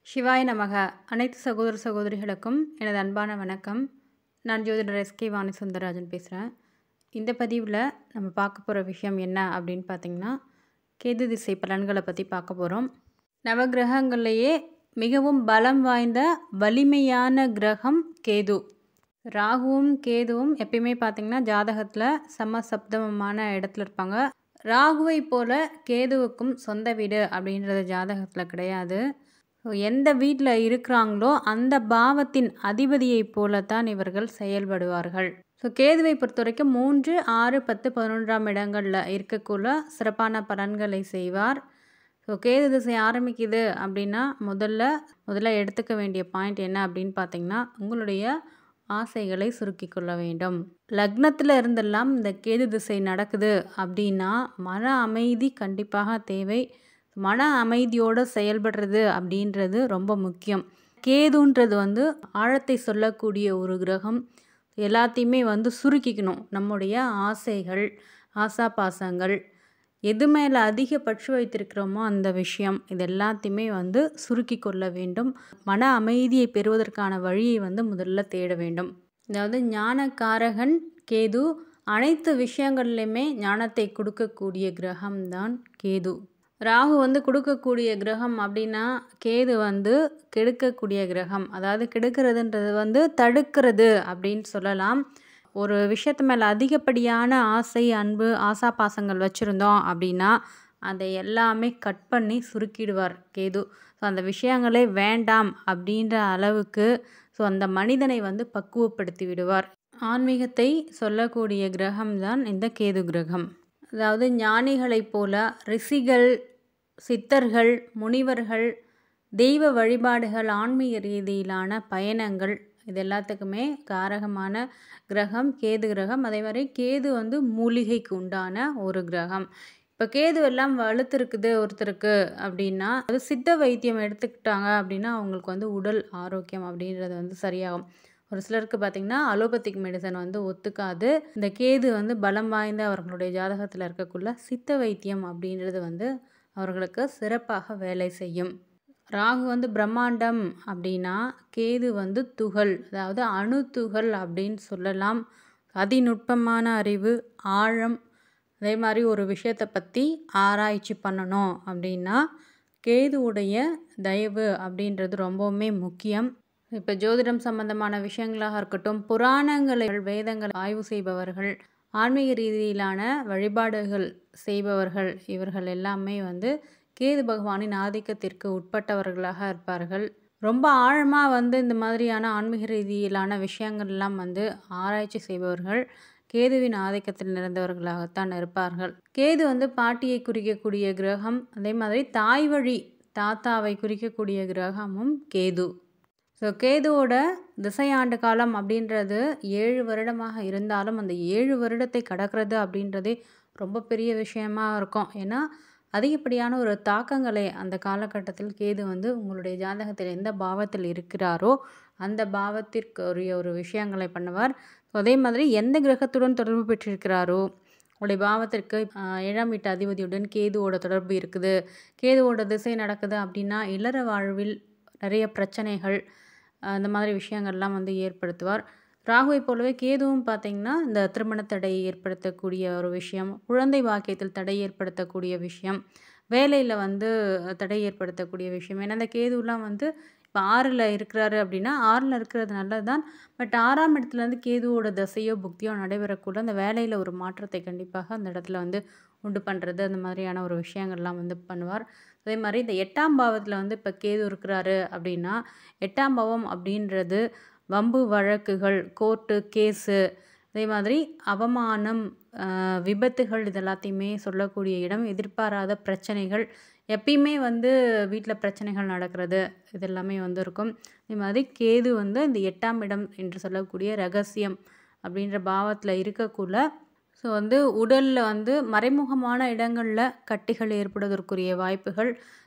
சிவாய நமக அனைத்து சகோதர சகோதரிகளுக்கும் எனது அன்பான வணக்கம் நான் ஜோதிடர் எஸ்கே வாணி சுந்தரராஜன் பேசுகிறேன் இந்த பதிவில் நம்ம பார்க்க போகிற விஷயம் என்ன அப்படின்னு பார்த்தீங்கன்னா கேது திசை பலன்களை பற்றி பார்க்க போகிறோம் நவகிரகங்கள்லேயே மிகவும் பலம் வாய்ந்த வலிமையான கிரகம் கேது ராகுவும் கேதுவும் எப்பயுமே பார்த்திங்கன்னா ஜாதகத்தில் சம சப்தமமான இடத்துல இருப்பாங்க ராகுவை போல கேதுவுக்கும் சொந்த வீடு அப்படின்றது ஜாதகத்தில் கிடையாது ஸோ எந்த வீட்டில் இருக்கிறாங்களோ அந்த பாவத்தின் அதிபதியைப் போலத்தான் இவர்கள் செயல்படுவார்கள் ஸோ கேதுவை பொறுத்த வரைக்கும் மூன்று ஆறு பத்து பதினொன்றாம் இடங்களில் இருக்கக்குள்ள சிறப்பான பலன்களை செய்வார் ஸோ கேது திசை ஆரம்பிக்குது அப்படின்னா முதல்ல முதல்ல எடுத்துக்க வேண்டிய பாயிண்ட் என்ன அப்படின்னு பார்த்தீங்கன்னா உங்களுடைய ஆசைகளை சுருக்கி கொள்ள வேண்டும் லக்னத்தில் இருந்தெல்லாம் இந்த கேது திசை நடக்குது அப்படின்னா மன அமைதி கண்டிப்பாக தேவை மன அமைதியோடு செயல்படுறது அப்படின்றது ரொம்ப முக்கியம் கேதுன்றது வந்து ஆழத்தை சொல்லக்கூடிய ஒரு கிரகம் எல்லாத்தையுமே வந்து சுருக்கிக்கணும் நம்முடைய ஆசைகள் ஆசாபாசங்கள் எது மேலே அதிக பற்று வைத்திருக்கிறோமோ அந்த விஷயம் இது எல்லாத்தையுமே வந்து சுருக்கி கொள்ள வேண்டும் மன அமைதியை பெறுவதற்கான வழியை வந்து முதல்ல தேட வேண்டும் அதாவது ஞானக்காரகன் கேது அனைத்து விஷயங்கள்லையுமே ஞானத்தை கொடுக்கக்கூடிய கிரகம்தான் கேது ராகு வந்து கொடுக்கக்கூடிய கிரகம் அப்படின்னா கேது வந்து கெடுக்கக்கூடிய கிரகம் அதாவது கெடுக்கிறதுன்றது வந்து தடுக்கிறது அப்படின்னு சொல்லலாம் ஒரு விஷயத்து மேலே அதிகப்படியான ஆசை அன்பு ஆசா பாசங்கள் வச்சுருந்தோம் அப்படின்னா அதை எல்லாமே கட் பண்ணி சுருக்கிடுவார் கேது ஸோ அந்த விஷயங்களே வேண்டாம் அப்படின்ற அளவுக்கு ஸோ அந்த மனிதனை வந்து பக்குவப்படுத்தி விடுவார் ஆன்மீகத்தை சொல்லக்கூடிய கிரகம்தான் இந்த கேது கிரகம் அதாவது ஞானிகளைப் போல ரிஷிகள் சித்தர்கள் முனிவர்கள் தெய்வ வழிபாடுகள் ஆன்மீக ரீதியிலான பயணங்கள் இது எல்லாத்துக்குமே காரகமான கிரகம் கேது கிரகம் அதே மாதிரி கேது வந்து மூலிகைக்கு உண்டான ஒரு கிரகம் இப்போ கேது எல்லாம் வலுத்திருக்குது ஒருத்தருக்கு அப்படின்னா அது சித்த வைத்தியம் எடுத்துக்கிட்டாங்க அப்படின்னா அவங்களுக்கு வந்து உடல் ஆரோக்கியம் அப்படின்றது வந்து சரியாகும் ஒரு சிலருக்கு பார்த்திங்கன்னா அலோபதிக் மெடிசன் வந்து ஒத்துக்காது இந்த கேது வந்து பலம் வாய்ந்த அவர்களுடைய ஜாதகத்தில் இருக்கக்குள்ள சித்த வைத்தியம் அப்படின்றது வந்து அவர்களுக்கு சிறப்பாக வேலை செய்யும் ராகு வந்து பிரம்மாண்டம் அப்படின்னா கேது வந்து துகள் அதாவது அணு துகள் அப்படின்னு சொல்லலாம் அதிநுட்பமான அறிவு ஆழம் அதே மாதிரி ஒரு விஷயத்தை பற்றி ஆராய்ச்சி பண்ணணும் அப்படின்னா கேதுவுடைய தயவு அப்படின்றது ரொம்பவுமே முக்கியம் இப்போ ஜோதிடம் சம்பந்தமான விஷயங்களாக இருக்கட்டும் புராணங்களை வேதங்கள் ஆய்வு செய்பவர்கள் ஆன்மீக ரீதியிலான வழிபாடுகள் செய்பவர்கள் இவர்கள் எல்லாமே வந்து கேது பகவானின் ஆதிக்கத்திற்கு உட்பட்டவர்களாக இருப்பார்கள் ரொம்ப ஆழமாக வந்து இந்த மாதிரியான ஆன்மீக ரீதியிலான விஷயங்கள்லாம் வந்து ஆராய்ச்சி செய்பவர்கள் கேதுவின் ஆதிக்கத்தில் நிறைந்தவர்களாகத்தான் இருப்பார்கள் கேது வந்து பாட்டியை குறிக்கக்கூடிய கிரகம் அதே மாதிரி தாய் வழி தாத்தாவை குறிக்கக்கூடிய கிரகமும் கேது ஸோ கேதுவோட திசையாண்டு காலம் அப்படின்றது ஏழு வருடமாக இருந்தாலும் அந்த ஏழு வருடத்தை கடக்கிறது அப்படின்றதே ரொம்ப பெரிய விஷயமா இருக்கும் ஏன்னா அதிகப்படியான ஒரு தாக்கங்களை அந்த காலகட்டத்தில் கேது வந்து உங்களுடைய ஜாதகத்தில் எந்த பாவத்தில் இருக்கிறாரோ அந்த பாவத்திற்கு உரிய ஒரு விஷயங்களை பண்ணுவார் அதே மாதிரி எந்த கிரகத்துடன் தொடர்பு பெற்றிருக்கிறாரோ உங்களுடைய பாவத்திற்கு ஏழாம் வீட்டு அதிபதியுடன் கேதுவோட தொடர்பு இருக்குது கேதுவோட திசை நடக்குது அப்படின்னா இல்லற வாழ்வில் நிறைய பிரச்சனைகள் அந்த மாதிரி விஷயங்கள்லாம் வந்து ஏற்படுத்துவார் ராகுவை போலவே கேதுவும் பார்த்திங்கன்னா இந்த திருமண தடை ஏற்படுத்தக்கூடிய ஒரு விஷயம் குழந்தை வாக்கியத்தில் தடை ஏற்படுத்தக்கூடிய விஷயம் வேலையில் வந்து தடை ஏற்படுத்தக்கூடிய விஷயம் ஏன்னா இந்த கேதுலாம் வந்து இப்போ ஆறில் இருக்கிறாரு அப்படின்னா ஆறில் இருக்கிறது நல்லது தான் பட் ஆறாம் இடத்துலேருந்து கேதுவோட தசையோ புக்தியோ நடைபெறக்குள்ள அந்த வேலையில் ஒரு மாற்றத்தை கண்டிப்பாக அந்த இடத்துல வந்து உண்டு பண்ணுறது அந்த மாதிரியான ஒரு விஷயங்கள்லாம் வந்து பண்ணுவார் அதே மாதிரி இந்த எட்டாம் பாவத்தில் வந்து இப்போ கேது இருக்கிறாரு அப்படின்னா எட்டாம் பாவம் அப்படின்றது வம்பு வழக்குகள் கோர்ட்டு கேஸு அதே மாதிரி அவமானம் விபத்துகள் இது எல்லாத்தையுமே சொல்லக்கூடிய இடம் எதிர்பாராத பிரச்சனைகள் எப்பயுமே வந்து வீட்டில் பிரச்சனைகள் நடக்கிறது இது எல்லாமே வந்து இருக்கும் அதே மாதிரி கேது வந்து இந்த எட்டாம் இடம் என்று சொல்லக்கூடிய ரகசியம் அப்படின்ற பாவத்தில் இருக்கக்குள்ள ஸோ வந்து உடலில் வந்து மறைமுகமான இடங்களில் கட்டிகள் ஏற்படுவதற்குரிய வாய்ப்புகள்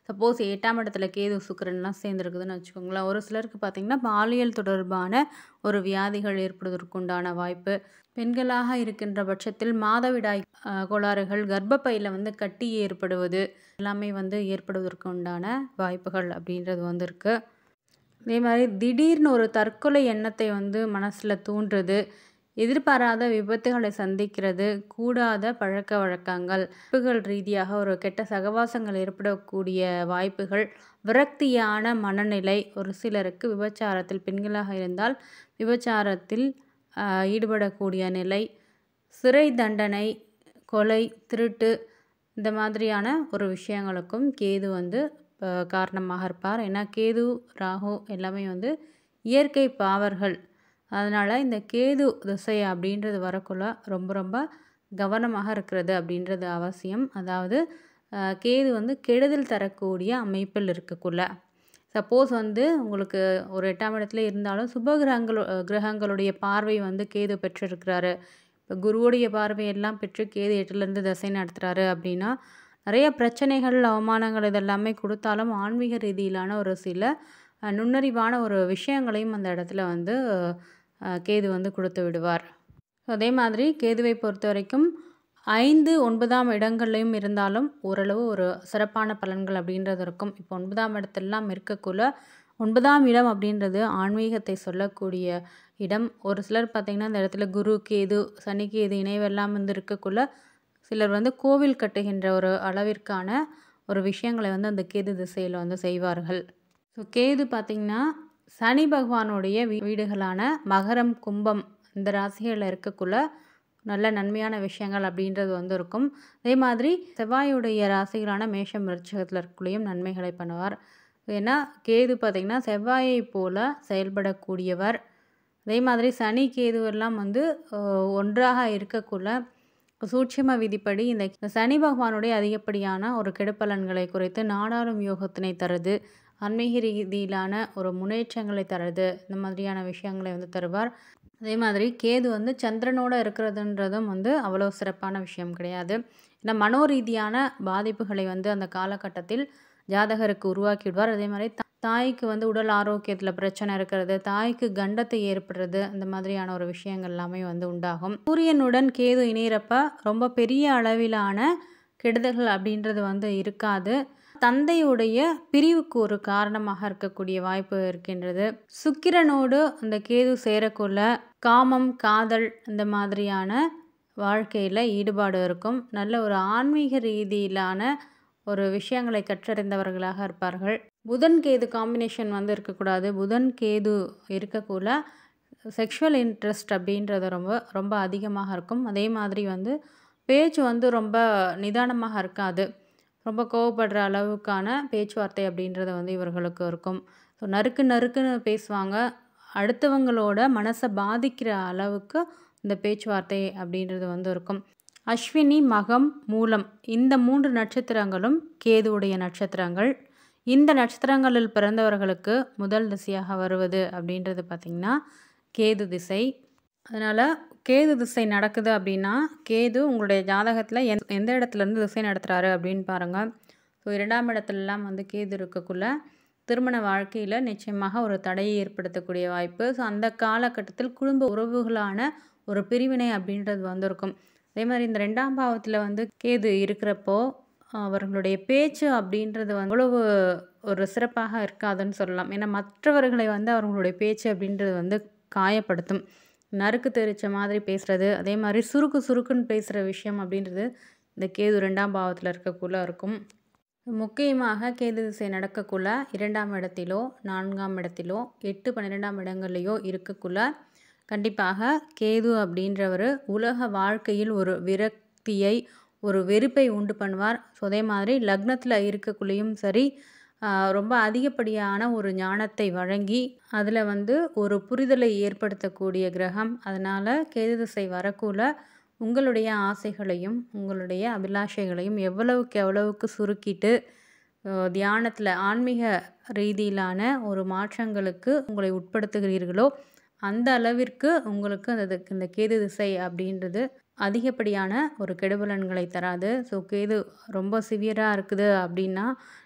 சப்போஸ் எட்டாம் இடத்துல கேது சுக்கிரன்லாம் சேர்ந்துருக்குதுன்னு வச்சுக்கோங்களேன் ஒரு சிலருக்கு பார்த்திங்கன்னா பாலியல் தொடர்பான ஒரு வியாதிகள் ஏற்படுவதற்கு உண்டான வாய்ப்பு பெண்களாக இருக்கின்ற பட்சத்தில் மாதவிடாய் அஹ், கோளாறுகள் கர்ப்பப்பையில் வந்து கட்டி ஏற்படுவது எல்லாமே வந்து ஏற்படுவதற்கு உண்டான வாய்ப்புகள் அப்படின்றது வந்து இருக்குது அதே மாதிரி திடீர்னு ஒரு தற்கொலை எண்ணத்தை வந்து மனசில் தூண்டுறது எதிர்பாராத விபத்துகளை சந்திக்கிறது கூடாத பழக்க வழக்கங்கள் வாய்ப்புகள் ரீதியாக ஒரு கெட்ட சகவாசங்கள் ஏற்படக்கூடிய வாய்ப்புகள் விரக்தியான மனநிலை ஒரு சிலருக்கு விபச்சாரத்தில் பெண்களாக இருந்தால் விபச்சாரத்தில் ஆஹ், ஈடுபடக்கூடிய நிலை சிறை தண்டனை கொலை திருட்டு இந்த மாதிரியான ஒரு விஷயங்களுக்கும் கேது வந்து அஹ், காரணமாக இருப்பார் ஏன்னா கேது ராகு எல்லாமே வந்து இயற்கை பாவர்கள் அதனால் இந்த கேது திசை அப்படின்றது வரக்குள்ள ரொம்ப ரொம்ப கவனமாக இருக்கிறது அப்படின்றது அவசியம் அதாவது அஹ், கேது வந்து கெடுதல் தரக்கூடிய அமைப்பில் இருக்கக்குள்ள சப்போஸ் வந்து உங்களுக்கு ஒரு எட்டாம் இடத்துல இருந்தாலும் சுப கிரகங்களோ கிரகங்களுடைய பார்வை வந்து கேது பெற்றிருக்கிறாரு இப்போ குருவுடைய பார்வை எல்லாம் பெற்று கேது எட்டுலேருந்து தசை நடத்துகிறாரு அப்படின்னா நிறைய பிரச்சனைகள் அவமானங்கள் இதெல்லாமே கொடுத்தாலும் ஆன்மீக ரீதியிலான ஒரு சில அஹ், நுண்ணறிவான ஒரு விஷயங்களையும் அந்த இடத்துல வந்து அஹ், கேது வந்து கொடுத்து விடுவார் அதே மாதிரி கேதுவை பொறுத்த வரைக்கும் ஐந்து ஒன்பதாம் இடங்கள்லையும் இருந்தாலும் ஓரளவு ஒரு சிறப்பான பலன்கள் அப்படின்றது இருக்கும் இப்போ ஒன்பதாம் இடத்துலலாம் இருக்கக்குள்ள ஒன்பதாம் இடம் அப்படின்றது ஆன்மீகத்தை சொல்லக்கூடிய இடம் ஒரு சிலர் பார்த்திங்கன்னா இந்த இடத்துல குரு கேது சனி கேது இணைவெல்லாம் வந்து இருக்கக்குள்ள சிலர் வந்து கோவில் கட்டுகின்ற ஒரு அளவிற்கான ஒரு விஷயங்களை வந்து அந்த கேது திசையில் வந்து செய்வார்கள் ஸோ கேது பார்த்திங்கன்னா சனி பகவானுடைய வீ- வீடுகளான மகரம் கும்பம் இந்த ராசிகளில் இருக்கக்குள்ள நல்ல நன்மையான விஷயங்கள் அப்படின்றது வந்து இருக்கும் அதே மாதிரி செவ்வாயுடைய ராசிகளான மேஷம் விருட்சகத்தில் இருக்கக்குள்ளேயும் நன்மைகளை பண்ணுவார் ஏன்னா கேது பார்த்திங்கன்னா செவ்வாயை போல செயல்படக்கூடியவர் அதே மாதிரி சனி கேது எல்லாம் வந்து அஹ், ஒன்றாக இருக்கக்குள்ள சூட்சும விதிப்படி இந்த இந்த சனி பகவானுடைய அதிகப்படியான ஒரு கெடுப்பலன்களை குறைத்து நாடாளும் யோகத்தினை தருது ஆன்மீக ரீதியிலான ஒரு முன்னேற்றங்களை தருது இந்த மாதிரியான விஷயங்களை வந்து தருவார் அதே மாதிரி கேது வந்து சந்திரனோட இருக்கிறதுன்றதும் வந்து அவ்வளோ சிறப்பான விஷயம் கிடையாது ஏன்னா மனோரீதியான பாதிப்புகளை வந்து அந்த காலகட்டத்தில் ஜாதகருக்கு உருவாக்கி விடுவார் அதே மாதிரி தா- தாய்க்கு வந்து உடல் ஆரோக்கியத்தில் பிரச்சனை இருக்கிறது தாய்க்கு கண்டத்தை ஏற்படுறது இந்த மாதிரியான ஒரு விஷயங்கள் எல்லாமே வந்து உண்டாகும் சூரியனுடன் கேது இணையிறப்ப ரொம்ப பெரிய அளவிலான கெடுதல்கள் அப்படின்றது வந்து இருக்காது தந்தையுடைய பிரிவுக்கு ஒரு காரணமாக இருக்கக்கூடிய வாய்ப்பு இருக்கின்றது சுக்கிரனோடு அந்த கேது சேரக்குள்ள காமம் காதல் இந்த மாதிரியான வாழ்க்கையில் ஈடுபாடு இருக்கும் நல்ல ஒரு ஆன்மீக ரீதியிலான ஒரு விஷயங்களை கற்றறிந்தவர்களாக இருப்பார்கள் புதன் கேது காம்பினேஷன் வந்து இருக்கக்கூடாது புதன் கேது இருக்கக்குள்ள செக்ஷுவல் இன்ட்ரெஸ்ட் அப்படின்றது ரொம்ப ரொம்ப அதிகமாக இருக்கும் அதே மாதிரி வந்து பேச்சு வந்து ரொம்ப நிதானமாக இருக்காது ரொம்ப கோவப்படுற அளவுக்கான பேச்சுவார்த்தை அப்படின்றது வந்து இவர்களுக்கு இருக்கும் ஸோ நறுக்கு நறுக்குன்னு பேசுவாங்க அடுத்தவங்களோட மனசை பாதிக்கிற அளவுக்கு இந்த பேச்சுவார்த்தை அப்படின்றது வந்து இருக்கும் அஸ்வினி மகம் மூலம் இந்த மூன்று நட்சத்திரங்களும் கேதுவுடைய நட்சத்திரங்கள் இந்த நட்சத்திரங்களில் பிறந்தவர்களுக்கு முதல் திசையாக வருவது அப்படின்றது பார்த்திங்கன்னா கேது திசை அதனால் கேது திசை நடக்குது அப்படின்னா கேது உங்களுடைய ஜாதகத்தில் எந் எந்த இடத்துலேருந்து திசை நடத்துகிறாரு அப்படின்னு பாருங்கள் ஸோ இரண்டாம் இடத்துலலாம் வந்து கேது இருக்கக்குள்ள திருமண வாழ்க்கையில் நிச்சயமாக ஒரு தடையை ஏற்படுத்தக்கூடிய வாய்ப்பு ஸோ அந்த காலகட்டத்தில் குடும்ப உறவுகளான ஒரு பிரிவினை அப்படின்றது வந்திருக்கும் அதே மாதிரி இந்த ரெண்டாம் பாவத்தில் வந்து கேது இருக்கிறப்போ அவர்களுடைய பேச்சு அப்படின்றது வந்து அவ்வளவு ஒரு சிறப்பாக இருக்காதுன்னு சொல்லலாம் ஏன்னா மற்றவர்களை வந்து அவர்களுடைய பேச்சு அப்படின்றது வந்து காயப்படுத்தும் நறுக்கு தெரிச்ச மாதிரி பேசுகிறது அதே மாதிரி சுருக்கு சுருக்குன்னு பேசுகிற விஷயம் அப்படின்றது இந்த கேது ரெண்டாம் பாவத்தில் இருக்கக்குள்ள இருக்கும் முக்கியமாக கேது திசை நடக்கக்குள்ள இரண்டாம் இடத்திலோ நான்காம் இடத்திலோ எட்டு பன்னிரெண்டாம் இடங்கள்லையோ இருக்கக்குள்ள கண்டிப்பாக கேது அப்படின்றவர் உலக வாழ்க்கையில் ஒரு விரக்தியை ஒரு வெறுப்பை உண்டு பண்ணுவார் ஸோ அதே மாதிரி லக்னத்தில் இருக்கக்குள்ளேயும் சரி ஆஹ், ரொம்ப அதிகப்படியான ஒரு ஞானத்தை வழங்கி அதில் வந்து ஒரு புரிதலை ஏற்படுத்தக்கூடிய கிரகம் அதனால் கேது திசை வரக்குள்ள உங்களுடைய ஆசைகளையும் உங்களுடைய அபிலாஷைகளையும் எவ்வளவுக்கு எவ்வளவுக்கு சுருக்கிட்டு தியானத்தில் ஆன்மீக ரீதியிலான ஒரு மாற்றங்களுக்கு உங்களை உட்படுத்துகிறீர்களோ அந்த அளவிற்கு உங்களுக்கு அந்த இந்த கேது திசை அப்படின்றது அதிகப்படியான ஒரு கெடுபலன்களை தராது ஸோ கேது ரொம்ப சிவியராக இருக்குது அப்படின்னா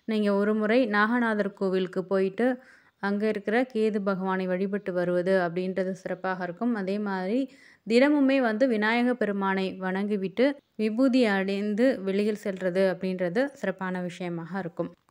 நீங்கள் ஒரு முறை நாகநாதர் கோவிலுக்கு போயிட்டு அங்கே இருக்கிற கேது பகவானை வழிபட்டு வருவது அப்படின்றது சிறப்பாக இருக்கும் அதே மாதிரி தினமுமே வந்து விநாயக பெருமானை வணங்கிவிட்டு விபூதி அடைந்து வெளியில் செல்வது அப்படின்றது சிறப்பான விஷயமாக இருக்கும்